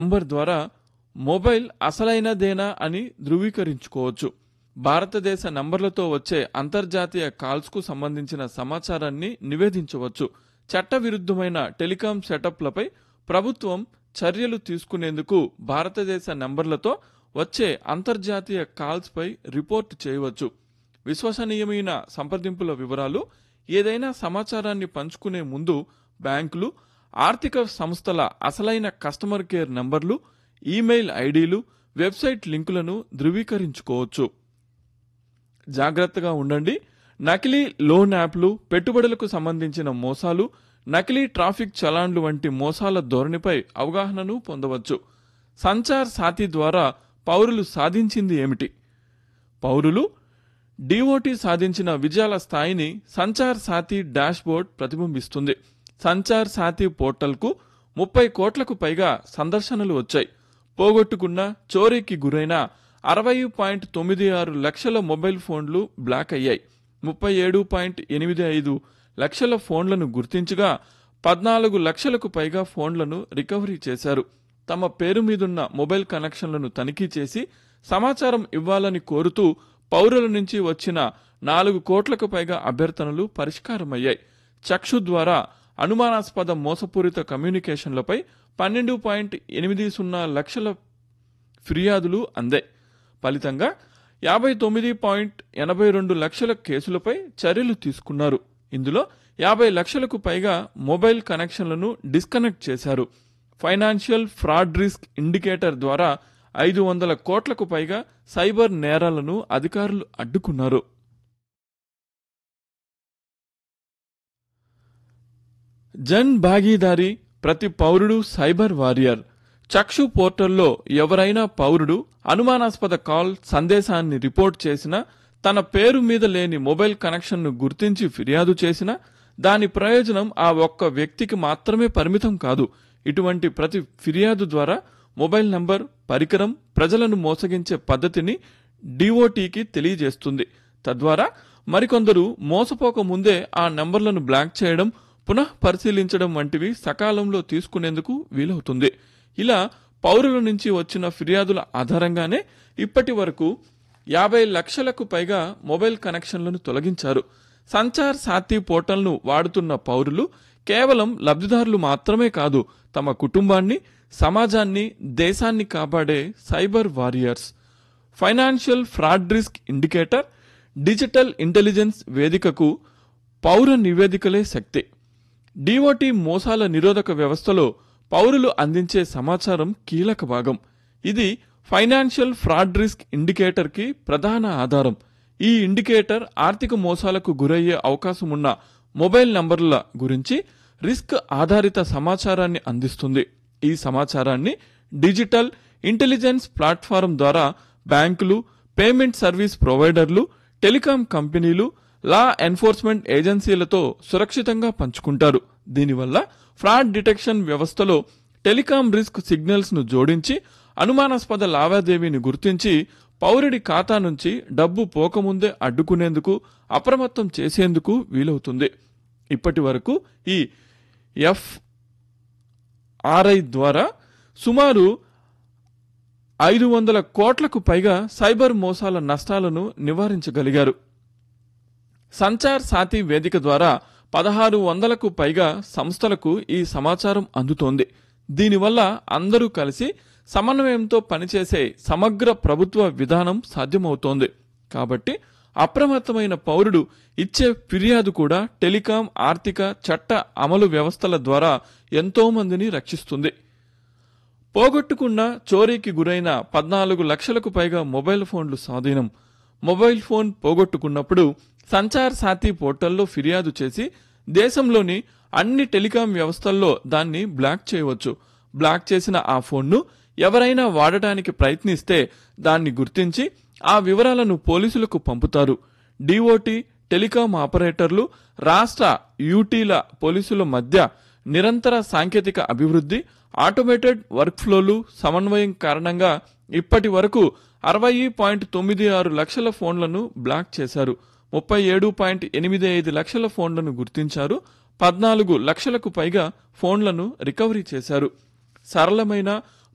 number ద్వారా mobile అసలైనదేనా అని ధృవీకరించుకోవచ్చు భారతదేశ నంబర్లతో వచ్చే అంతర్జాతీయ కాల్స్కు సంబంధించిన సమాచారాన్ని నివేదించవచ్చు చట్టవిరుద్ధమైన టెలికాం సెటప్లపై ప్రభుత్వం చర్యలు తీసుకునేందుకు భారతదేశ నంబర్లతో వచ్చే అంతర్జాతీయ కాల్స్పై రిపోర్ట్ చేయవచ్చు విశ్వసనీయమైన సంప్రదింపుల వివరాలు ఏదైనా సమాచారాన్ని పంచుకునే ముందు బ్యాంకులు ఆర్థిక సంస్థల అసలైన కస్టమర్ కేర్ నంబర్లు ఈమెయిల్ ఐడీలు వెబ్సైట్ లింకులను ధృవీకరించుకోవచ్చు జాగ్రత్తగా ఉండండి నకిలీ లోన్ యాప్లు పెట్టుబడులకు సంబంధించిన మోసాలు నకిలీ ట్రాఫిక్ చలాన్లు వంటి మోసాల ధోరణిపై అవగాహనను పొందవచ్చు సంచార్ సాతి ద్వారా పౌరులు సాధించింది ఏమిటి పౌరులు డిఓటి సాధించిన విజయాల స్థాయిని సంచార్ సాతి డాష్బోర్డ్ ప్రతిబింబిస్తుంది సంచార్ సాతి పోర్టల్కు ముప్పై కోట్లకు పైగా సందర్శనలు వచ్చాయి పోగొట్టుకున్న చోరీకి గురైన అరవై పాయింట్ తొమ్మిది ఆరు లక్షల మొబైల్ ఫోన్లు బ్లాక్ అయ్యాయి ముప్పై ఏడు పాయింట్ ఎనిమిది ఐదు లక్షల ఫోన్లను గుర్తించగా పద్నాలుగు లక్షలకు పైగా ఫోన్లను రికవరీ చేశారు తమ పేరు మీదున్న మొబైల్ కనెక్షన్లను తనిఖీ చేసి సమాచారం ఇవ్వాలని కోరుతూ పౌరుల నుంచి వచ్చిన నాలుగు కోట్లకు పైగా అభ్యర్థనలు పరిష్కారమయ్యాయి చక్షు ద్వారా అనుమానాస్పద మోసపూరిత కమ్యూనికేషన్లపై పన్నెండు పాయింట్ ఎనిమిది సున్నా లక్షల ఫిర్యాదులు అందాయి ఫలితంగా యాభై తొమ్మిది పాయింట్ ఎనభై రెండు లక్షల కేసులపై చర్యలు తీసుకున్నారు ఇందులో యాభై లక్షలకు పైగా మొబైల్ కనెక్షన్లను డిస్కనెక్ట్ చేశారు ఫైనాన్షియల్ ఫ్రాడ్ రిస్క్ ఇండికేటర్ ద్వారా ఐదు వందల కోట్లకు పైగా సైబర్ నేరాలను అధికారులు అడ్డుకున్నారు జన్ భాగీదారీ ప్రతి పౌరుడు సైబర్ వారియర్ చక్షు పోర్టల్లో ఎవరైనా పౌరుడు అనుమానాస్పద కాల్ సందేశాన్ని రిపోర్ట్ చేసినా తన పేరు మీద లేని మొబైల్ కనెక్షన్ను గుర్తించి ఫిర్యాదు చేసినా దాని ప్రయోజనం ఆ ఒక్క వ్యక్తికి మాత్రమే పరిమితం కాదు ఇటువంటి ప్రతి ఫిర్యాదు ద్వారా మొబైల్ నంబర్ పరికరం ప్రజలను మోసగించే పద్ధతిని డిఓటీకి తెలియజేస్తుంది తద్వారా మరికొందరు మోసపోక ముందే ఆ నంబర్లను బ్లాక్ చేయడం పునః పరిశీలించడం వంటివి సకాలంలో తీసుకునేందుకు వీలవుతుంది ఇలా పౌరుల నుంచి వచ్చిన ఫిర్యాదుల ఆధారంగానే ఇప్పటి వరకు యాభై లక్షలకు పైగా మొబైల్ కనెక్షన్లను తొలగించారు సంచార్ సాతి పోర్టల్ను వాడుతున్న పౌరులు కేవలం లబ్ధిదారులు మాత్రమే కాదు తమ కుటుంబాన్ని సమాజాన్ని దేశాన్ని కాపాడే cyber warriors financial fraud risk indicator digital intelligence వేదికకు పౌర నివేదికలే శక్తి డిఓటి మోసాల నిరోధక వ్యవస్థలో పౌరులు అందించే సమాచారం కీలక భాగం ఇది ఫైనాన్షియల్ ఫ్రాడ్ రిస్క్ ఇండికేటర్కి ప్రధాన ఆధారం ఈ ఇండికేటర్ ఆర్థిక మోసాలకు గురయ్యే అవకాశం ఉన్న మొబైల్ నంబర్ల గురించి రిస్క్ ఆధారిత సమాచారాన్ని అందిస్తుంది ఈ సమాచారాన్ని డిజిటల్ ఇంటెలిజెన్స్ ప్లాట్ఫారం ద్వారా బ్యాంకులు పేమెంట్ సర్వీస్ ప్రొవైడర్లు టెలికాం కంపెనీలు లా ఎన్ఫోర్స్మెంట్ ఏజెన్సీలతో సురక్షితంగా పంచుకుంటారు దీనివల్ల ఫ్రాడ్ డిటెక్షన్ వ్యవస్థలో టెలికాం రిస్క్ సిగ్నల్స్ ను జోడించి అనుమానాస్పద లావాదేవీని గుర్తించి పౌరుడి ఖాతా నుంచి డబ్బు పోకముందే అడ్డుకునేందుకు అప్రమత్తం చేసేందుకు వీలవుతుంది ఇప్పటి వరకు ఈ ఎఫ్ ఆర్ఐ ద్వారా సుమారు ఐదు వందల కోట్లకు పైగా సైబర్ మోసాల నష్టాలను నివారించగలిగారు సంచార్ సాతి వేదిక ద్వారా పదహారు వందలకు పైగా సంస్థలకు ఈ సమాచారం అందుతోంది దీనివల్ల అందరూ కలిసి సమన్వయంతో పనిచేసే సమగ్ర ప్రభుత్వ విధానం సాధ్యమవుతోంది కాబట్టి అప్రమత్తమైన పౌరుడు ఇచ్చే ఫిర్యాదు కూడా టెలికాం ఆర్థిక చట్ట అమలు వ్యవస్థల ద్వారా ఎంతో మందిని రక్షిస్తుంది పోగొట్టుకున్న చోరీకి గురైన పద్నాలుగు లక్షలకు పైగా మొబైల్ ఫోన్లు స్వాధీనం మొబైల్ ఫోన్ పోగొట్టుకున్నప్పుడు సంచార్ సాతి పోర్టల్లో ఫిర్యాదు చేసి దేశంలోని అన్ని టెలికాం వ్యవస్థల్లో దాన్ని బ్లాక్ చేయవచ్చు బ్లాక్ చేసిన ఆ ఫోన్ను ఎవరైనా వాడటానికి ప్రయత్నిస్తే దాన్ని గుర్తించి ఆ వివరాలను పోలీసులకు పంపుతారు డిఓటి టెలికాం ఆపరేటర్లు రాష్ట్ర యూటీల పోలీసుల మధ్య నిరంతర సాంకేతిక అభివృద్ధి ఆటోమేటెడ్ వర్క్ ఫ్లోలు సమన్వయం కారణంగా ఇప్పటి వరకు అరవై పాయింట్ తొమ్మిది ఆరు లక్షల ఫోన్లను బ్లాక్ చేశారు ముప్పై ఏడు పాయింట్ ఎనిమిది ఐదు లక్షల ఫోన్లను గుర్తించారు పద్నాలుగు లక్షలకు పైగా ఫోన్లను రికవరీ చేశారు సరళమైన